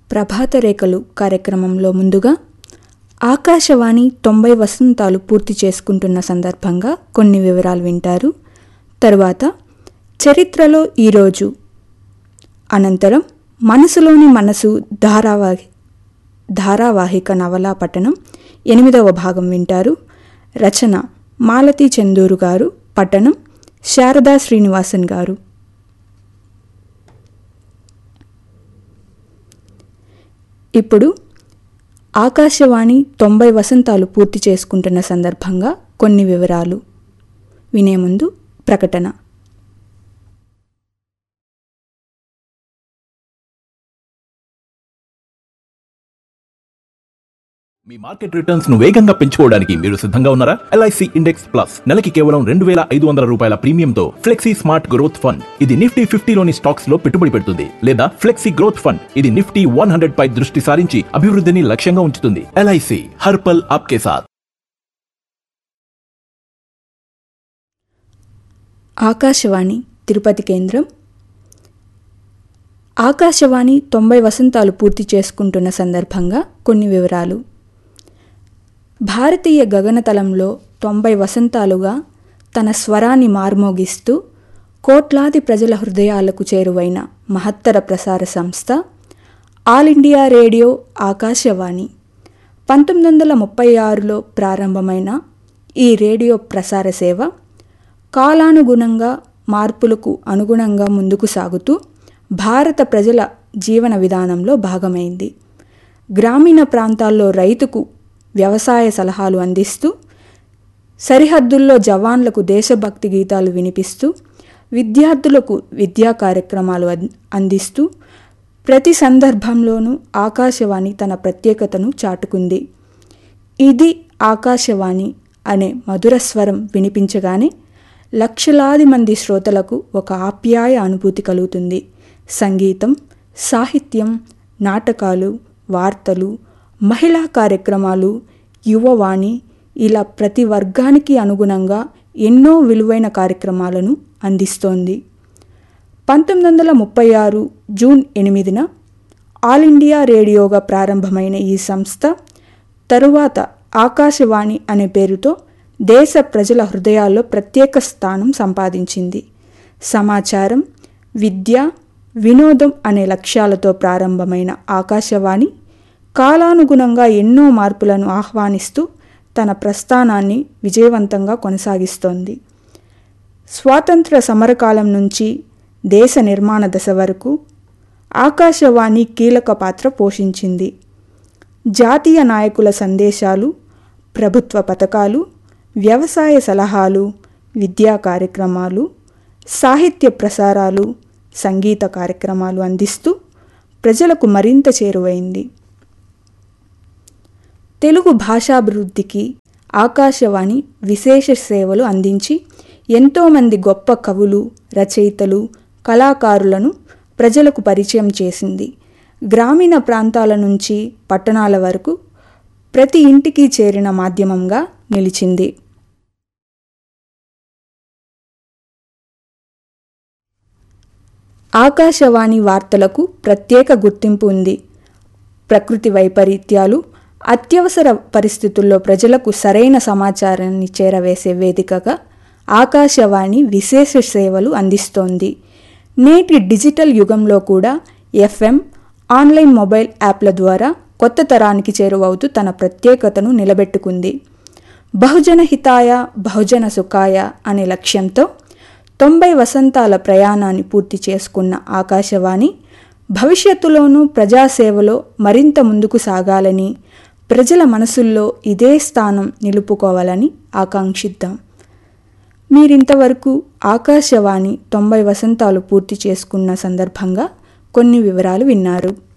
ప్రభాత రేఖలు కార్యక్రమంలో ముందుగా ఆకాశవాణి తొంభై వసంతాలు పూర్తి చేసుకుంటున్న సందర్భంగా కొన్ని వివరాలు వింటారు తరువాత చరిత్రలో ఈరోజు అనంతరం మనసులోని మనసు ధారావాహి ధారావాహిక నవలా పఠనం ఎనిమిదవ భాగం వింటారు రచన మాలతీ చందూరు గారు పఠనం శారదా శ్రీనివాసన్ గారు ఇప్పుడు ఆకాశవాణి తొంభై వసంతాలు పూర్తి చేసుకుంటున్న సందర్భంగా కొన్ని వివరాలు వినే ముందు ప్రకటన మీ మార్కెట్ రిటర్న్స్ ను వేగంగా పెంచుకోవడానికి మీరు సిద్ధంగా ఉన్నారా ఎల్ఐసి ఇండెక్స్ ప్లస్ నెలకి కేవలం రెండు వేల ఐదు వందల రూపాయల ప్రీమియంతో ఫ్లెక్సీ స్మార్ట్ గ్రోత్ ఫండ్ ఇది నిఫ్టీ ఫిఫ్టీలోని స్టాక్స్ లో పెట్టుబడి పెడుతుంది లేదా ఫ్లెక్సీ గ్రోత్ ఫండ్ ఇది నిఫ్టీ వన్ హండ్రెడ్ పై దృష్టి సారించి అభివృద్ధిని లక్ష్యంగా ఉంచుతుంది ఎల్ఐసి హర్పల్ ఆప్కే సాత్ ఆకాశవాణి తిరుపతి కేంద్రం ఆకాశవాణి తొంభై వసంతాలు పూర్తి చేసుకుంటున్న సందర్భంగా కొన్ని వివరాలు భారతీయ గగనతలంలో తొంభై వసంతాలుగా తన స్వరాన్ని మార్మోగిస్తూ కోట్లాది ప్రజల హృదయాలకు చేరువైన మహత్తర ప్రసార సంస్థ ఆల్ ఇండియా రేడియో ఆకాశవాణి పంతొమ్మిది వందల ముప్పై ఆరులో ప్రారంభమైన ఈ రేడియో ప్రసార సేవ కాలానుగుణంగా మార్పులకు అనుగుణంగా ముందుకు సాగుతూ భారత ప్రజల జీవన విధానంలో భాగమైంది గ్రామీణ ప్రాంతాల్లో రైతుకు వ్యవసాయ సలహాలు అందిస్తూ సరిహద్దుల్లో జవాన్లకు దేశభక్తి గీతాలు వినిపిస్తూ విద్యార్థులకు విద్యా కార్యక్రమాలు అందిస్తూ ప్రతి సందర్భంలోనూ ఆకాశవాణి తన ప్రత్యేకతను చాటుకుంది ఇది ఆకాశవాణి అనే మధుర స్వరం వినిపించగానే లక్షలాది మంది శ్రోతలకు ఒక ఆప్యాయ అనుభూతి కలుగుతుంది సంగీతం సాహిత్యం నాటకాలు వార్తలు మహిళా కార్యక్రమాలు యువవాణి ఇలా ప్రతి వర్గానికి అనుగుణంగా ఎన్నో విలువైన కార్యక్రమాలను అందిస్తోంది పంతొమ్మిది వందల ముప్పై ఆరు జూన్ ఎనిమిదిన ఆల్ ఇండియా రేడియోగా ప్రారంభమైన ఈ సంస్థ తరువాత ఆకాశవాణి అనే పేరుతో దేశ ప్రజల హృదయాల్లో ప్రత్యేక స్థానం సంపాదించింది సమాచారం విద్య వినోదం అనే లక్ష్యాలతో ప్రారంభమైన ఆకాశవాణి కాలానుగుణంగా ఎన్నో మార్పులను ఆహ్వానిస్తూ తన ప్రస్థానాన్ని విజయవంతంగా కొనసాగిస్తోంది స్వాతంత్ర సమరకాలం నుంచి దేశ నిర్మాణ దశ వరకు ఆకాశవాణి కీలక పాత్ర పోషించింది జాతీయ నాయకుల సందేశాలు ప్రభుత్వ పథకాలు వ్యవసాయ సలహాలు విద్యా కార్యక్రమాలు సాహిత్య ప్రసారాలు సంగీత కార్యక్రమాలు అందిస్తూ ప్రజలకు మరింత చేరువైంది తెలుగు భాషాభివృద్ధికి ఆకాశవాణి విశేష సేవలు అందించి ఎంతోమంది గొప్ప కవులు రచయితలు కళాకారులను ప్రజలకు పరిచయం చేసింది గ్రామీణ ప్రాంతాల నుంచి పట్టణాల వరకు ప్రతి ఇంటికి చేరిన మాధ్యమంగా నిలిచింది ఆకాశవాణి వార్తలకు ప్రత్యేక గుర్తింపు ఉంది ప్రకృతి వైపరీత్యాలు అత్యవసర పరిస్థితుల్లో ప్రజలకు సరైన సమాచారాన్ని చేరవేసే వేదికగా ఆకాశవాణి విశేష సేవలు అందిస్తోంది నేటి డిజిటల్ యుగంలో కూడా ఎఫ్ఎం ఆన్లైన్ మొబైల్ యాప్ల ద్వారా కొత్త తరానికి చేరువవుతూ తన ప్రత్యేకతను నిలబెట్టుకుంది బహుజన హితాయ బహుజన సుఖాయ అనే లక్ష్యంతో తొంభై వసంతాల ప్రయాణాన్ని పూర్తి చేసుకున్న ఆకాశవాణి భవిష్యత్తులోనూ ప్రజాసేవలో మరింత ముందుకు సాగాలని ప్రజల మనసుల్లో ఇదే స్థానం నిలుపుకోవాలని ఆకాంక్షిద్దాం మీరింతవరకు ఆకాశవాణి తొంభై వసంతాలు పూర్తి చేసుకున్న సందర్భంగా కొన్ని వివరాలు విన్నారు